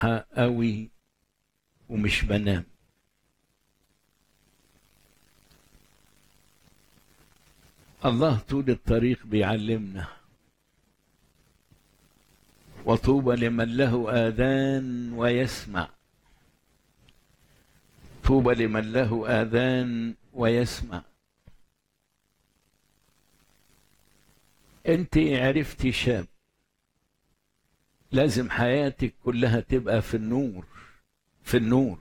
قوي ومش بنام الله طول الطريق بيعلمنا وطوبى لمن له آذان ويسمع طوبى لمن له آذان ويسمع انت عرفتي شاب لازم حياتك كلها تبقى في النور في النور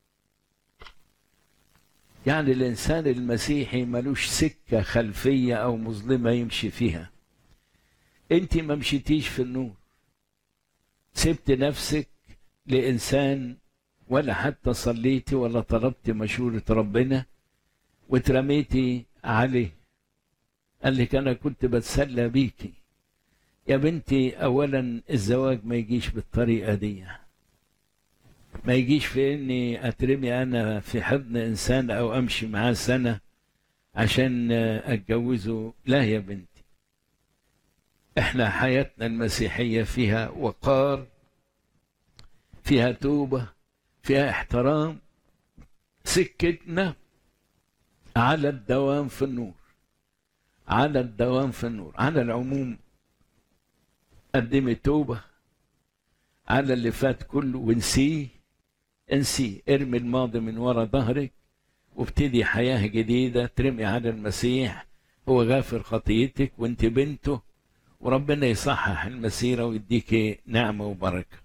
يعني الإنسان المسيحي ملوش سكة خلفية أو مظلمة يمشي فيها أنت ما مشيتيش في النور سبت نفسك لإنسان ولا حتى صليتي ولا طلبت مشورة ربنا واترميتي عليه قال لك أنا كنت بتسلى بيكي يا بنتي أولا الزواج ما يجيش بالطريقة دي ما يجيش في اني اترمي انا في حضن انسان او امشي معاه سنه عشان اتجوزه لا يا بنتي احنا حياتنا المسيحيه فيها وقار فيها توبه فيها احترام سكتنا على الدوام في النور على الدوام في النور على العموم قدمي توبه على اللي فات كله ونسيه انسي ارمي الماضي من ورا ظهرك وابتدي حياة جديدة ترمي على المسيح هو غافر خطيتك وانت بنته وربنا يصحح المسيرة ويديك نعمة وبركة